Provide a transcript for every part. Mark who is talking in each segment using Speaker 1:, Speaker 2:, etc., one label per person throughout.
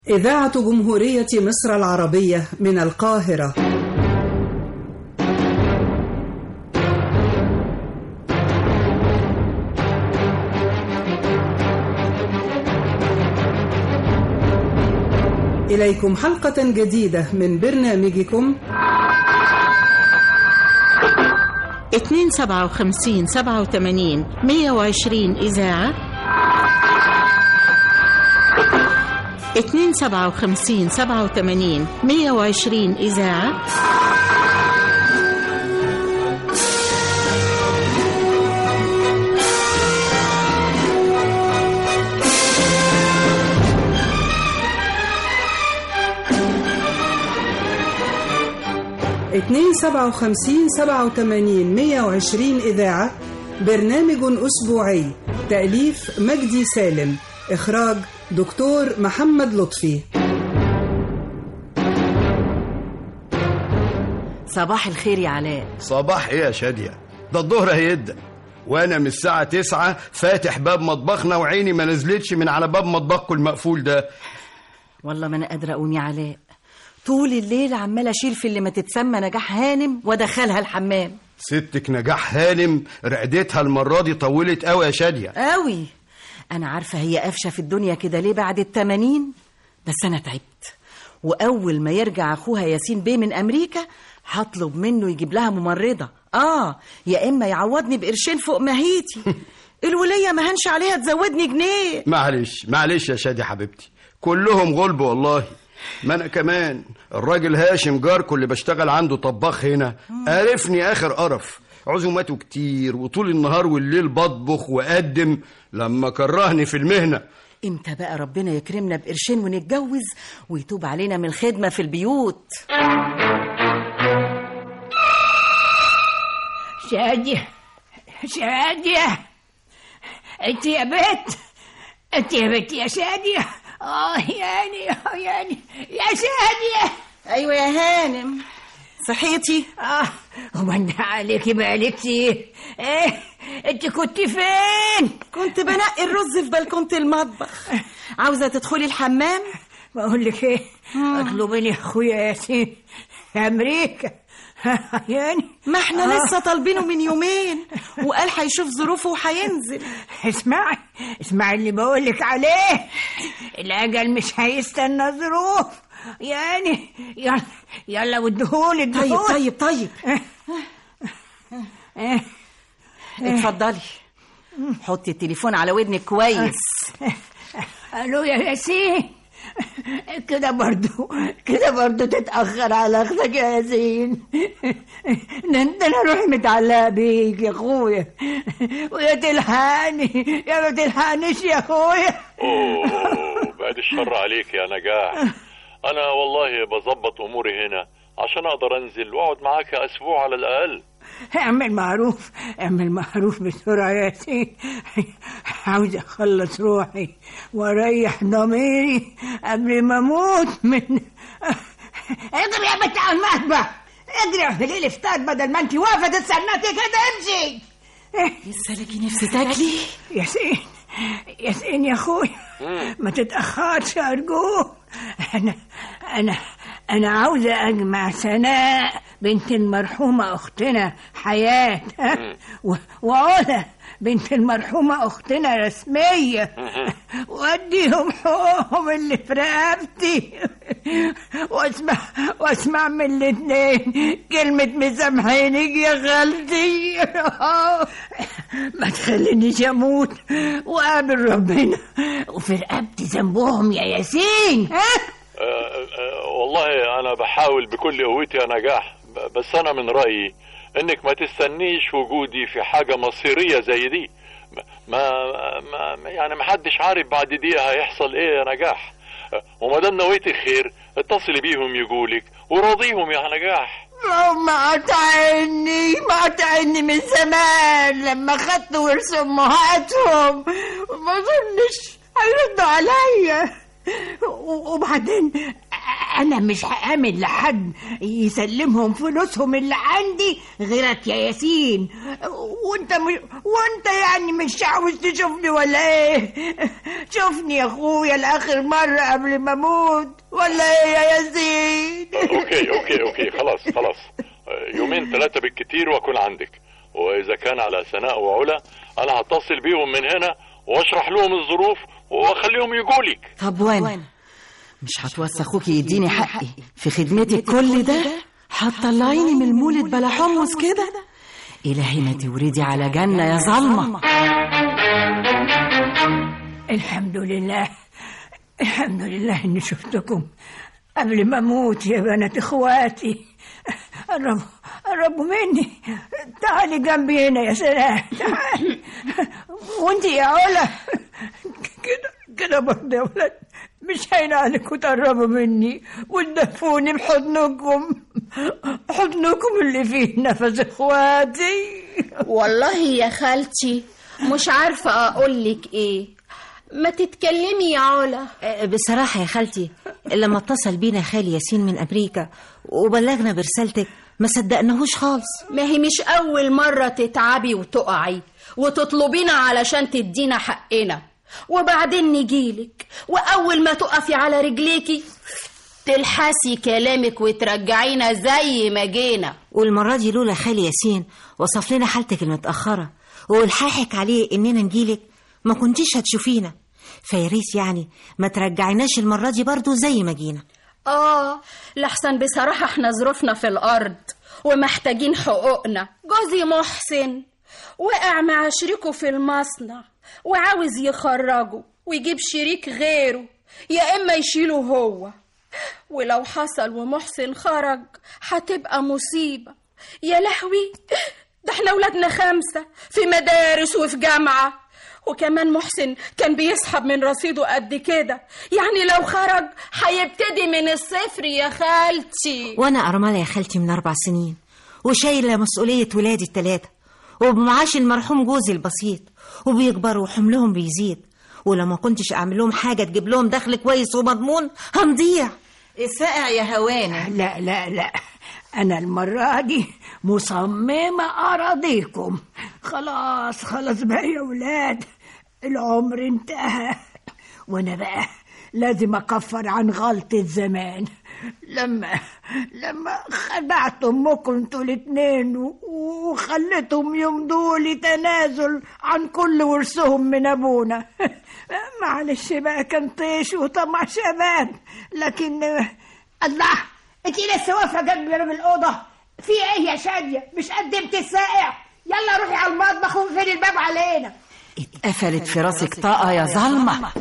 Speaker 1: إذاعة جمهورية مصر العربية من القاهرة إليكم حلقة جديدة من برنامجكم
Speaker 2: 257 87 120 إذاعة 257 87 120 إذاعة
Speaker 1: اتنين سبعة وخمسين سبعة وتمانين مية وعشرين إذاعة برنامج أسبوعي تأليف مجدي سالم إخراج دكتور محمد لطفي
Speaker 3: صباح الخير يا علاء
Speaker 4: صباح ايه يا شادية ده الظهر هيدا وانا من الساعة تسعة فاتح باب مطبخنا وعيني ما نزلتش من على باب مطبخكم المقفول ده
Speaker 3: والله ما انا قادره اقوم يا علاء طول الليل عمال اشيل في اللي ما تتسمى نجاح هانم وادخلها الحمام
Speaker 4: ستك نجاح هانم رقدتها المرة دي طولت قوي يا شادية
Speaker 3: قوي انا عارفه هي قافشه في الدنيا كده ليه بعد التمانين بس انا تعبت واول ما يرجع اخوها ياسين بيه من امريكا هطلب منه يجيب لها ممرضه اه يا اما يعوضني بقرشين فوق ماهيتي الوليه ما هنش عليها تزودني جنيه
Speaker 4: معلش معلش يا شادي حبيبتي كلهم غلب والله ما انا كمان الراجل هاشم جاركو اللي بشتغل عنده طباخ هنا قرفني اخر قرف عزوماته كتير وطول النهار والليل بطبخ واقدم لما كرهني في المهنه
Speaker 3: امتى بقى ربنا يكرمنا بقرشين ونتجوز ويتوب علينا من الخدمه في البيوت
Speaker 5: شادية شادية انت يا بنت انت يا بنت يا شادية اه يعني اه يعني يا شادية
Speaker 3: ايوه يا هانم صحيتي
Speaker 5: اه ومن عليكي بقالك كتير ايه انت كنت فين
Speaker 3: كنت بنقي الرز في بلكونه المطبخ عاوزه تدخلي الحمام
Speaker 5: بقول لك ايه اطلبي لي اخويا ياسين في امريكا يعني
Speaker 3: ما احنا
Speaker 5: آه.
Speaker 3: لسه طالبينه من يومين وقال هيشوف ظروفه وهينزل
Speaker 5: اسمعي اسمعي اللي بقولك عليه الاجل مش هيستنى ظروف يعني يلا يلا وادهولي
Speaker 3: طيب
Speaker 5: ادهولي
Speaker 3: طيب طيب
Speaker 5: إيه.
Speaker 3: اتفضلي حطي التليفون على ودنك كويس
Speaker 5: الو يا ياسين كده برضو كده برضو تتأخر على أختك يا ياسين ده انت انا روحي متعلقة بيك يا اخويا ويا تلحقني يا ما تلحقنيش يا اخويا
Speaker 6: اوه بعد الشر عليك يا نجاح انا والله بظبط اموري هنا عشان اقدر انزل واقعد معاك اسبوع على الاقل
Speaker 5: اعمل معروف اعمل معروف بسرعة يا ياسين عاوز اخلص روحي واريح ضميري قبل ما اموت من اجري يا بنت على المطبخ اجري اعملي لي فطار بدل ما انت واقفه تستناتي كده امشي
Speaker 3: لسه لكي نفسي تاكلي
Speaker 5: ياسين ياسين يا اخويا ما تتاخرش ارجوك انا انا انا عاوزه اجمع سناء بنت المرحومه اختنا حياه ها؟ و- وعلا بنت المرحومه اختنا رسميه واديهم حقوقهم اللي في رقبتي واسمع واسمع من الاتنين كلمة مسامحينك يا خالتي ما تخلينيش اموت وقابل ربنا وفي رقبتي ذنبهم يا ياسين ها
Speaker 6: أه أه والله انا بحاول بكل قوتي يا نجاح ب- بس انا من رايي انك ما تستنيش وجودي في حاجه مصيريه زي دي ما ما ما- يعني ما حدش عارف بعد دقيقه هيحصل ايه يا نجاح أه، وما دام نويتي خير اتصلي بيهم يقولك وراضيهم يا نجاح
Speaker 5: ما قطعني ما قطعني من زمان لما خدت ورث امهاتهم ما اظنش هيردوا عليا و- وبعدين انا مش هامن لحد يسلمهم فلوسهم اللي عندي غيرك يا ياسين وانت م... وانت يعني مش عاوز تشوفني ولا ايه شوفني يا اخويا لاخر مره قبل ما اموت ولا ايه يا ياسين
Speaker 6: اوكي اوكي اوكي خلاص خلاص آه، يومين ثلاثة بالكتير واكون عندك واذا كان على سناء وعلا انا هتصل بيهم من هنا واشرح لهم الظروف واخليهم يجولك
Speaker 3: طب وانا مش هتوسخ اخوكي يديني حقي في خدمتك كل ده هتطلعيني من المولد بلا حمص كده الهي ما توريدي على جنه يا ظلمه
Speaker 5: الحمد لله الحمد لله اني شفتكم قبل ما اموت يا بنات اخواتي قربوا قربوا مني تعالي جنبي هنا يا سلام تعالي وانت يا علا كده كده برضه يا ولاد مش هين عليكم تقربوا مني وتدفوني بحضنكم حضنكم اللي فيه نفس اخواتي
Speaker 7: والله يا خالتي مش عارفة أقولك إيه ما تتكلمي يا علا
Speaker 8: بصراحة يا خالتي لما اتصل بينا خالي ياسين من أمريكا وبلغنا برسالتك ما صدقناهوش خالص
Speaker 7: ما هي مش أول مرة تتعبي وتقعي وتطلبينا علشان تدينا حقنا وبعدين نجيلك وأول ما تقفي على رجليكي تلحسي كلامك وترجعينا زي ما جينا
Speaker 8: والمرة دي لولا خالي ياسين وصف لنا حالتك المتأخرة والحاحك عليه إننا نجيلك ما كنتيش هتشوفينا فياريت يعني ما ترجعيناش المرة دي برضو زي ما جينا
Speaker 7: آه لحسن بصراحة احنا ظروفنا في الأرض ومحتاجين حقوقنا جوزي محسن وقع مع شريكه في المصنع وعاوز يخرجه ويجيب شريك غيره يا إما يشيله هو ولو حصل ومحسن خرج هتبقى مصيبة يا لهوي ده احنا ولادنا خمسة في مدارس وفي جامعة وكمان محسن كان بيسحب من رصيده قد كده يعني لو خرج هيبتدي من الصفر يا خالتي
Speaker 8: وأنا أرملة يا خالتي من أربع سنين وشايلة مسؤولية ولادي التلاتة وبمعاش المرحوم جوزي البسيط وبيكبروا وحملهم بيزيد ولما كنتش أعمل لهم حاجة تجيب لهم دخل كويس ومضمون هنضيع
Speaker 3: الساقع يا هوانة
Speaker 5: لا لا لا أنا المرة دي مصممة أراضيكم خلاص خلاص بقى يا ولاد العمر انتهى وأنا بقى لازم أكفر عن غلطة زمان لما لما خدعت أمكم انتوا الاتنين و- وخليتهم يمضوا لي تنازل عن كل ورثهم من أبونا معلش بقى كان طيش وطمع شباب لكن الله انت لسه واقفه جنب باب الاوضه في ايه يا شاديه مش قدمت السائع يلا روحي على المطبخ وقفلي الباب علينا
Speaker 3: اتقفلت في راسك طاقة يا ظلمة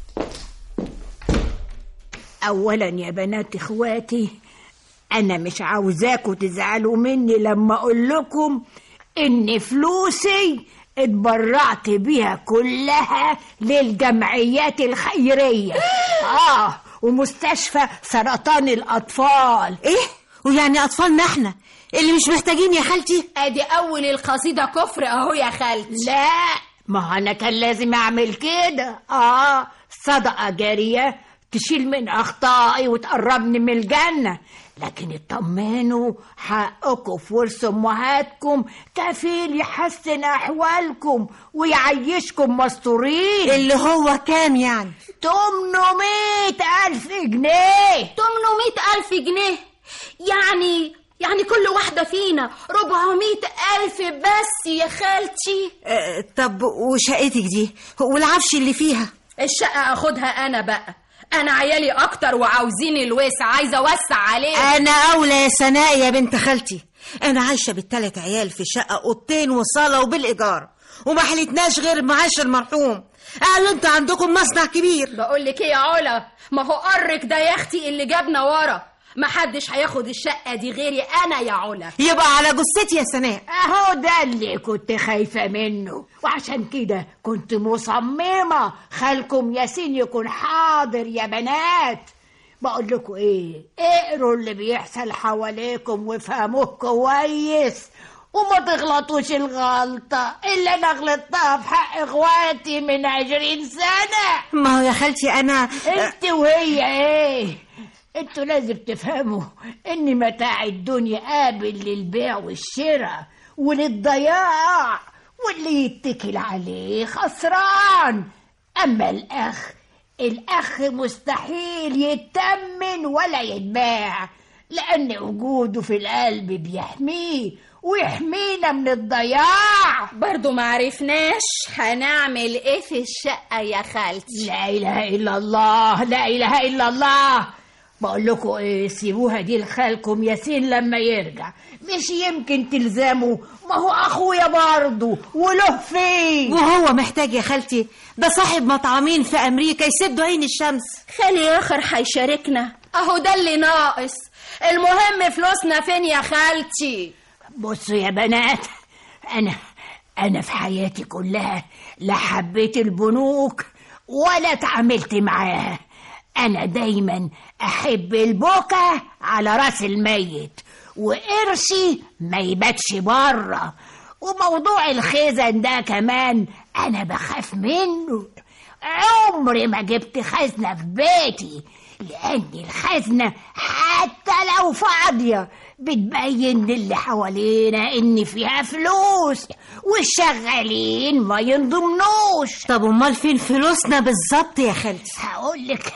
Speaker 5: اولا يا بنات اخواتي انا مش عاوزاكم تزعلوا مني لما اقول لكم ان فلوسي اتبرعت بيها كلها للجمعيات الخيريه اه ومستشفى سرطان الاطفال
Speaker 8: إيه؟ ويعني أطفالنا إحنا اللي مش محتاجين يا خالتي
Speaker 7: ادي اول القصيدة كفر اهو يا خالتي
Speaker 5: لا ما هو انا كان لازم اعمل كده اه صدقه جاريه تشيل من اخطائي وتقربني من الجنه لكن اطمنوا حقكم في ورث امهاتكم كفيل يحسن احوالكم ويعيشكم مستورين
Speaker 8: اللي هو كام يعني
Speaker 5: 800 الف جنيه
Speaker 7: 800 ألف جنيه يعني يعني كل واحدة فينا 400 ألف بس يا خالتي
Speaker 8: آه طب وشقتك دي والعفش اللي فيها
Speaker 7: الشقة أخدها أنا بقى أنا عيالي أكتر وعاوزين الوسع عايزة أوسع عليه
Speaker 8: أنا أولى يا سناء يا بنت خالتي أنا عايشة بالتلات عيال في شقة أوضتين وصالة وبالإيجار وما حلتناش غير معاش المرحوم قالوا انتوا عندكم مصنع كبير
Speaker 7: بقول لك ايه يا علا ما هو قرك ده يا اختي اللي جابنا ورا ما حدش هياخد الشقة دي غيري أنا يا علا
Speaker 8: يبقى على جثتي يا سناء
Speaker 5: اهو ده اللي كنت خايفة منه وعشان كده كنت مصممة خالكم ياسين يكون حاضر يا بنات بقول لكم ايه اقروا اللي بيحصل حواليكم وافهموه كويس وما تغلطوش الغلطة اللي انا غلطتها في حق اخواتي من عشرين سنة
Speaker 8: ما هو يا خالتي أنا
Speaker 5: انت وهي ايه انتوا لازم تفهموا ان متاع الدنيا قابل للبيع والشراء وللضياع واللي يتكل عليه خسران اما الاخ الاخ مستحيل يتمن ولا يتباع لان وجوده في القلب بيحميه ويحمينا من الضياع
Speaker 7: برضو معرفناش هنعمل ايه في الشقة يا خالتي
Speaker 5: لا اله الا الله لا اله الا الله بقول لكم ايه سيبوها دي لخالكم ياسين لما يرجع مش يمكن تلزموا ما هو اخويا برضه وله فين
Speaker 8: وهو محتاج يا خالتي ده صاحب مطعمين في امريكا يسدوا عين الشمس
Speaker 7: خالي اخر هيشاركنا اهو ده اللي ناقص المهم فلوسنا فين يا خالتي
Speaker 5: بصوا يا بنات انا انا في حياتي كلها لا حبيت البنوك ولا اتعاملت معاها انا دايما احب البكا على راس الميت وقرشي ما يباتش بره وموضوع الخزن ده كمان انا بخاف منه عمري ما جبت خزنة في بيتي لأن الخزنة حتى لو فاضية بتبين للي حوالينا إن فيها فلوس والشغالين ما ينضمنوش
Speaker 8: طب امال فين فلوسنا بالظبط يا خالتي
Speaker 5: هقول لك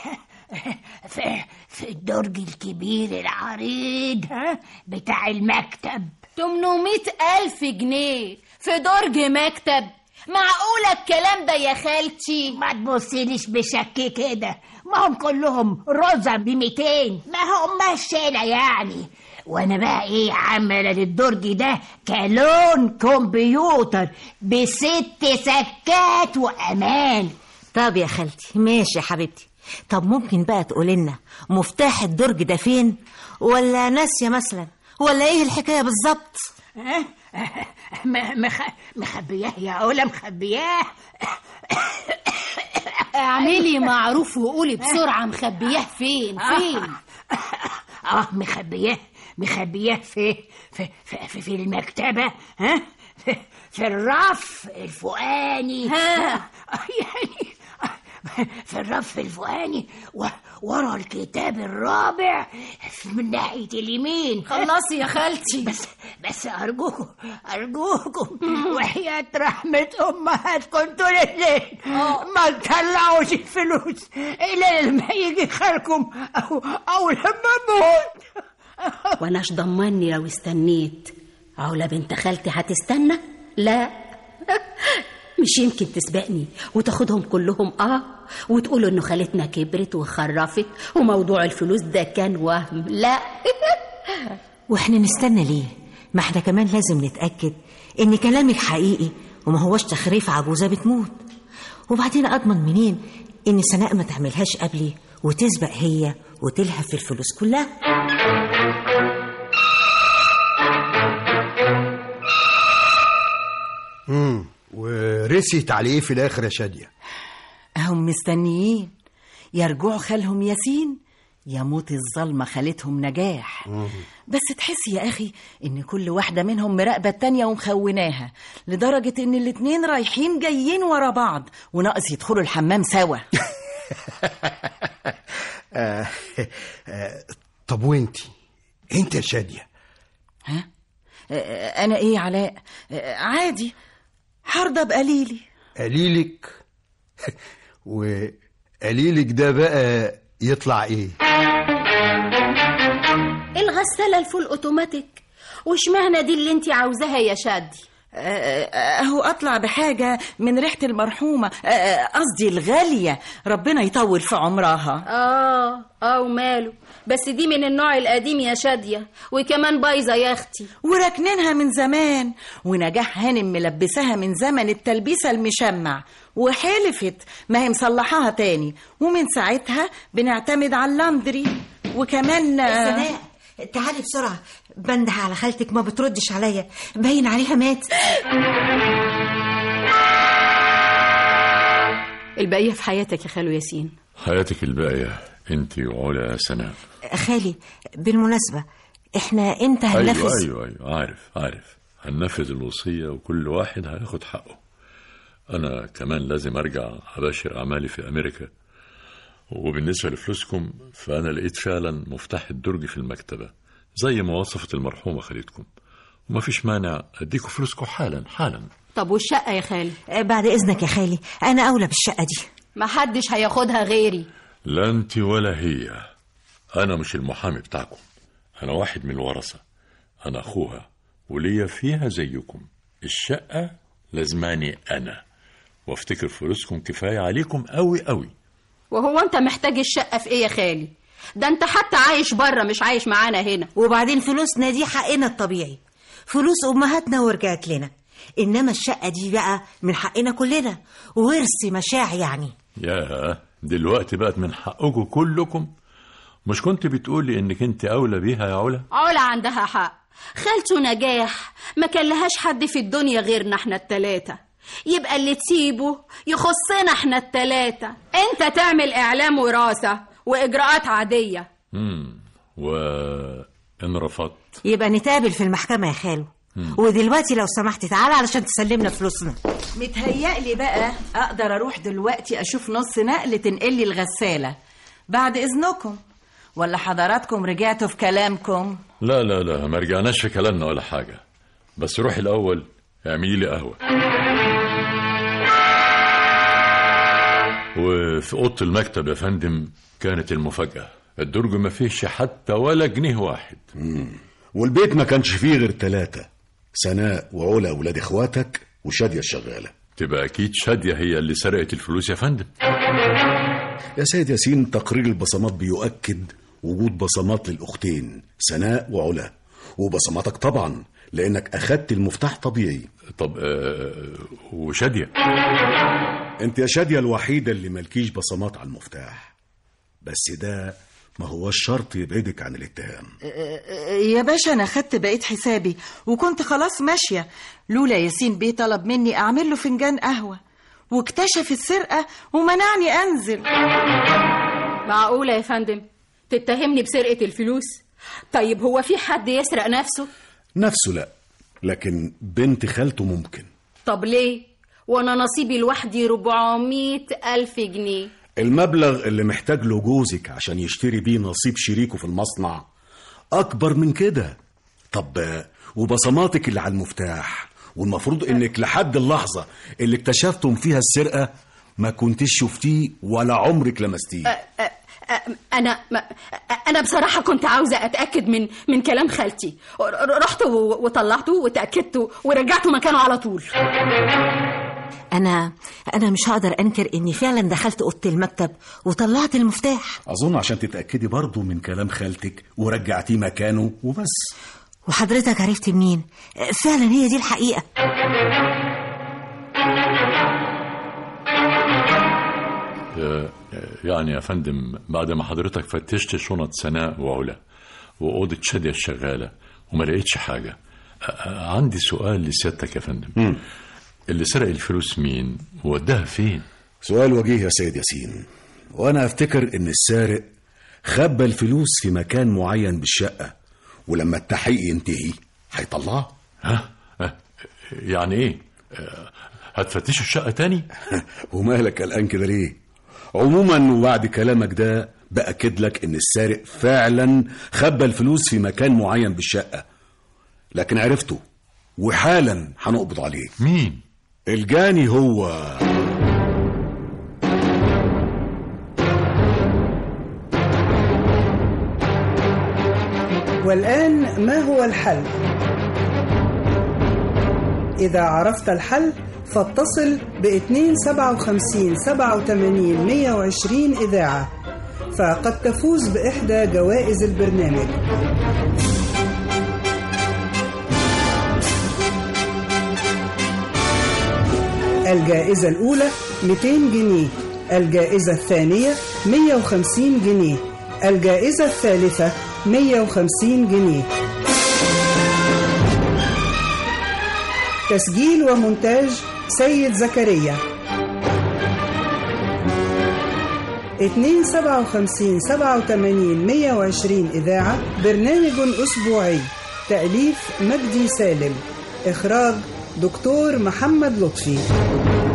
Speaker 5: في, في الدرج الكبير العريض ها بتاع المكتب
Speaker 7: 800 ألف جنيه في درج مكتب معقولة الكلام ده يا خالتي
Speaker 5: ما تبصيليش بشك كده ما هم كلهم رزم بميتين ما هم شيلة يعني وانا بقى ايه عامله للدرج ده كلون كمبيوتر بست سكات وامان
Speaker 8: طب يا خالتي ماشي يا حبيبتي طب ممكن بقى تقولي لنا مفتاح الدرج ده فين ولا ناسيه مثلا ولا ايه الحكايه بالظبط
Speaker 5: ها م- مخ... مخبياه يا علا مخبياه
Speaker 7: اعملي معروف وقولي بسرعة مخبياه فين فين
Speaker 5: اه مخبياه مخبياه في في في, في, في المكتبة ها في, في الرف الفوقاني
Speaker 7: ها.
Speaker 5: يعني في الرف الفوقاني و- ورا الكتاب الرابع من ناحية اليمين
Speaker 7: خلصي يا خالتي
Speaker 5: بس بس أرجوكم أرجوكم وحياة رحمة أمهاتكم طول الليل ما تطلعوش الفلوس إلا لما يجي خالكم أو أو لما أموت
Speaker 7: واناش ضمني لو استنيت علا بنت خالتي هتستنى لا مش يمكن تسبقني وتاخدهم كلهم اه وتقولوا انه خالتنا كبرت وخرفت وموضوع الفلوس ده كان وهم لا
Speaker 8: واحنا نستنى ليه ما احنا كمان لازم نتاكد ان كلامك حقيقي وما هوش تخريف عجوزه بتموت وبعدين اضمن منين ان سناء ما تعملهاش قبلي وتسبق هي وتلهف في الفلوس كلها
Speaker 4: امم ورسيت على ايه في الاخر يا شاديه
Speaker 3: هم مستنيين يرجعوا خالهم ياسين يموت الظلمة خالتهم نجاح بس تحس يا أخي إن كل واحدة منهم مراقبة التانية ومخوناها لدرجة إن الاتنين رايحين جايين ورا بعض وناقص يدخلوا الحمام سوا
Speaker 4: آه آه طب وانتي انت يا شاديه
Speaker 3: ها؟ آه، أنا إيه علاء آه، عادي هرضى بقليلي
Speaker 4: قليلك وقليلك ده بقى يطلع ايه
Speaker 7: الغسالة الفول اوتوماتيك واشمعنى دي اللي انت عاوزاها يا شادي
Speaker 3: آه، اهو اطلع بحاجه من ريحه المرحومه آه، آه، قصدي الغاليه ربنا يطول في عمرها
Speaker 7: اه اه وماله بس دي من النوع القديم يا شادية وكمان بايظة يا اختي
Speaker 3: وراكنينها من زمان ونجاح هانم ملبساها من زمن التلبيسه المشمع وحلفت ما هي مصلحاها تاني ومن ساعتها بنعتمد على اللاندري وكمان آه،
Speaker 8: سناء تعالي بسرعة بنده على خالتك ما بتردش عليا باين عليها مات
Speaker 7: البقية في حياتك يا خالو ياسين
Speaker 6: حياتك الباقية انت وعلا سناء
Speaker 8: خالي بالمناسبة احنا امتى
Speaker 6: ايوه
Speaker 8: هننفذ
Speaker 6: ايوه ايوه عارف عارف هننفذ الوصية وكل واحد هياخد حقه انا كمان لازم ارجع اباشر اعمالي في امريكا وبالنسبة لفلوسكم فأنا لقيت فعلا مفتاح الدرج في المكتبة زي ما وصفت المرحومة خالتكم وما فيش مانع أديكم فلوسكم حالا حالا
Speaker 7: طب والشقة يا خالي
Speaker 8: آه، بعد إذنك يا خالي أنا أولى بالشقة دي
Speaker 7: محدش هياخدها غيري
Speaker 6: لا أنت ولا هي أنا مش المحامي بتاعكم أنا واحد من الورثة أنا أخوها وليا فيها زيكم الشقة لازماني أنا وافتكر فلوسكم كفاية عليكم أوي أوي
Speaker 7: وهو انت محتاج الشقة في ايه يا خالي ده انت حتى عايش بره مش عايش معانا هنا
Speaker 8: وبعدين فلوسنا دي حقنا الطبيعي فلوس أمهاتنا ورجعت لنا إنما الشقة دي بقى من حقنا كلنا ورث مشاع يعني
Speaker 6: يا دلوقتي بقت من حقكم كلكم مش كنت بتقولي انك انت اولى بيها يا علا
Speaker 7: علا عندها حق خالته نجاح ما كان لهاش حد في الدنيا غيرنا احنا التلاتة يبقى اللي تسيبه يخصنا احنا التلاتة انت تعمل اعلام وراثة واجراءات عادية
Speaker 6: امم وان رفضت
Speaker 8: يبقى نتقابل في المحكمة يا خالو ودلوقتي لو سمحت تعالى علشان تسلمنا فلوسنا
Speaker 3: متهيألي بقى أقدر أروح دلوقتي أشوف نص نقل تنقلي الغسالة بعد إذنكم ولا حضراتكم رجعتوا في كلامكم
Speaker 6: لا لا لا ما رجعناش في كلامنا ولا حاجة بس روحي الأول اعملي لي قهوة وفي أوضة المكتب يا فندم كانت المفاجأة الدرج ما فيش حتى ولا جنيه واحد
Speaker 9: والبيت ما كانش فيه غير ثلاثة سناء وعلا ولاد اخواتك وشادية الشغالة
Speaker 6: تبقى أكيد شادية هي اللي سرقت الفلوس يا فندم
Speaker 9: يا سيد ياسين تقرير البصمات بيؤكد وجود بصمات للأختين سناء وعلا وبصماتك طبعا لأنك أخدت المفتاح طبيعي
Speaker 6: طب آه وشادية
Speaker 9: أنت يا شادية الوحيدة اللي مالكيش بصمات على المفتاح بس ده ما هو الشرط يبعدك عن الاتهام
Speaker 3: يا باشا أنا خدت بقيت حسابي وكنت خلاص ماشية لولا ياسين بيه طلب مني أعمل له فنجان قهوة واكتشف السرقة ومنعني أنزل
Speaker 7: معقولة يا فندم تتهمني بسرقة الفلوس طيب هو في حد يسرق نفسه
Speaker 9: نفسه لا لكن بنت خالته ممكن
Speaker 7: طب ليه وانا نصيبي لوحدي 400 ألف جنيه
Speaker 9: المبلغ اللي محتاج له جوزك عشان يشتري بيه نصيب شريكه في المصنع أكبر من كده طب آه، وبصماتك اللي على المفتاح والمفروض إنك لحد اللحظة اللي اكتشفتم فيها السرقة ما كنتش شفتيه ولا عمرك لمستيه
Speaker 7: أ- أ- انا ما انا بصراحه كنت عاوزه اتاكد من من كلام خالتي ر- رحت و- وطلعته وتاكدته ورجعته مكانه على طول
Speaker 8: أنا أنا مش هقدر أنكر إني فعلا دخلت أوضة المكتب وطلعت المفتاح
Speaker 9: أظن عشان تتأكدي برضو من كلام خالتك ورجعتيه مكانه وبس
Speaker 8: وحضرتك عرفت منين فعلا هي دي الحقيقة
Speaker 6: آه، يعني يا فندم بعد ما حضرتك فتشت شنط سناء وعلا وأوضة شادية الشغالة وما لقيتش حاجة آه، آه، عندي سؤال لسيادتك يا فندم اللي سرق الفلوس مين وداها فين
Speaker 9: سؤال وجيه يا سيد ياسين وأنا أفتكر إن السارق خبى الفلوس في مكان معين بالشقة ولما التحقيق ينتهي هيطلعها
Speaker 6: ها آه، يعني ايه آه، هتفتشوا الشقة تاني
Speaker 9: ومالك قلقان كده ليه عموما وبعد كلامك ده بأكد لك إن السارق فعلا خبى الفلوس في مكان معين بالشقة لكن عرفته وحالا هنقبض عليه
Speaker 6: مين
Speaker 9: الجاني هو
Speaker 1: والآن ما هو الحل؟ إذا عرفت الحل فاتصل ب 257 87 120 إذاعة فقد تفوز بإحدى جوائز البرنامج الجائزة الأولى 200 جنيه الجائزة الثانية 150 جنيه الجائزة الثالثة 150 جنيه تسجيل ومونتاج سيد زكريا 257 87 120 إذاعة برنامج أسبوعي تأليف مجدي سالم إخراج دكتور محمد لطفي